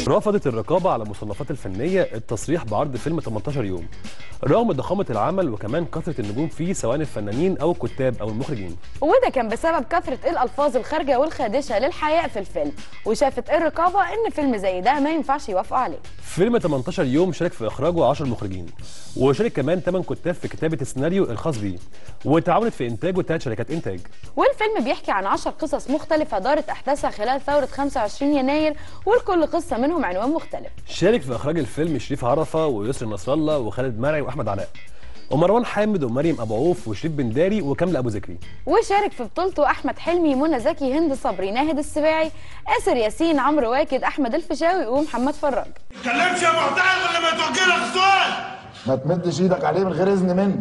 رفضت الرقابة على المصنفات الفنية التصريح بعرض فيلم 18 يوم رغم ضخامة العمل وكمان كثرة النجوم فيه سواء الفنانين أو الكتاب أو المخرجين وده كان بسبب كثرة الألفاظ الخارجة والخادشة للحياء في الفيلم وشافت الرقابة إن فيلم زي ده ما ينفعش يوافقوا عليه فيلم 18 يوم شارك في إخراجه 10 مخرجين وشارك كمان 8 كتاب في كتابة السيناريو الخاص بيه وتعاونت في إنتاجه ثلاث شركات إنتاج والفيلم بيحكي عن 10 قصص مختلفة دارت أحداثها خلال ثورة 25 يناير ولكل قصة منهم عنوان مختلف شارك في إخراج الفيلم شريف عرفة ويسر نصر الله وخالد مرعي وأحمد علاء ومروان حامد ومريم أبو عوف وشريف بنداري وكامل أبو ذكري وشارك في بطولته أحمد حلمي منى زكي هند صبري ناهد السباعي آسر ياسين عمرو واكد أحمد الفيشاوي ومحمد فراج تكلمش يا محترم ولا ما توجه لك سؤال ما تمدش ايدك عليه من غير اذن مني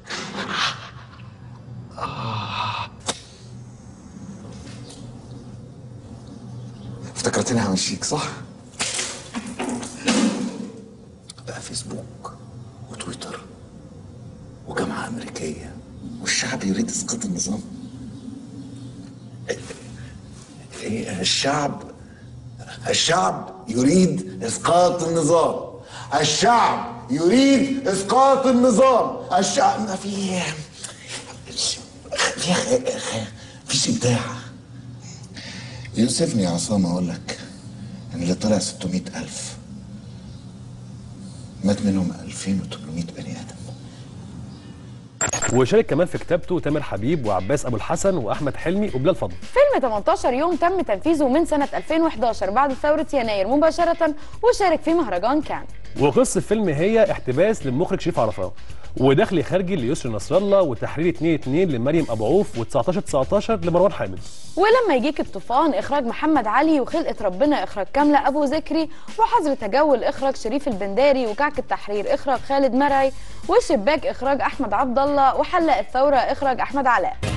افتكرتني همشيك صح؟ بقى فيسبوك وتويتر وجامعة أمريكية والشعب يريد إسقاط النظام إيه الشعب الشعب يريد إسقاط النظام الشعب يريد إسقاط النظام الشعب ما في في فيش إبداع يوسفني يا عصام أقول لك إن اللي طلع 600 ألف مات منهم 2800 بني آدم وشارك كمان في كتابته تامر حبيب وعباس أبو الحسن وأحمد حلمي وبلال فضل فيلم 18 يوم تم تنفيذه من سنة 2011 بعد ثورة يناير مباشرة وشارك في مهرجان كان وقصة الفيلم هي احتباس للمخرج شريف عرفة ودخل خارجي ليسر نصر الله وتحرير 2 2 لمريم ابو عوف و19 19 لمروان حامد ولما يجيك الطوفان اخراج محمد علي وخلقه ربنا اخراج كامله ابو ذكري وحظر تجول اخراج شريف البنداري وكعك التحرير اخراج خالد مرعي وشباك اخراج احمد عبد الله وحلق الثوره اخراج احمد علاء